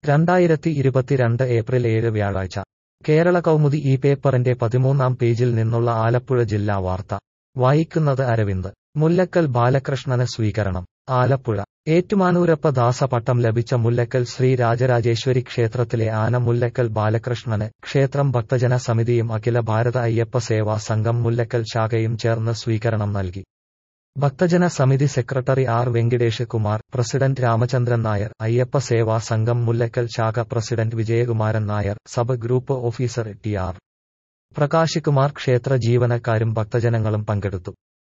രണ്ടായിരത്തി ഇരുപത്തിരണ്ട് ഏപ്രിൽ ഏഴ് വ്യാഴാഴ്ച കേരള കൗമുദി ഈ പേപ്പറിന്റെ പതിമൂന്നാം പേജിൽ നിന്നുള്ള ആലപ്പുഴ ജില്ലാ വാർത്ത വായിക്കുന്നത് അരവിന്ദ് മുല്ലക്കൽ ബാലകൃഷ്ണന് സ്വീകരണം ആലപ്പുഴ ഏറ്റുമാനൂരപ്പ ദാസ പട്ടം ലഭിച്ച മുല്ലക്കൽ ശ്രീ രാജരാജേശ്വരി ക്ഷേത്രത്തിലെ ആന മുല്ലക്കൽ ബാലകൃഷ്ണന് ക്ഷേത്രം ഭക്തജന സമിതിയും അഖില ഭാരത അയ്യപ്പ സേവാ സംഘം മുല്ലക്കൽ ശാഖയും ചേർന്ന് സ്വീകരണം നൽകി ഭക്തജന സമിതി secretary R Venkitesh Kumar president Ramachandran Nair Ayyappa Seva Sangham Mullakkal ശാഖ president Vijayakumaran Nair sub group officer T R Prakash Kumar ക്ഷേത്ര ജീവനക്കാരും ഭക്തജനങ്ങളും പങ്കെടുത്തു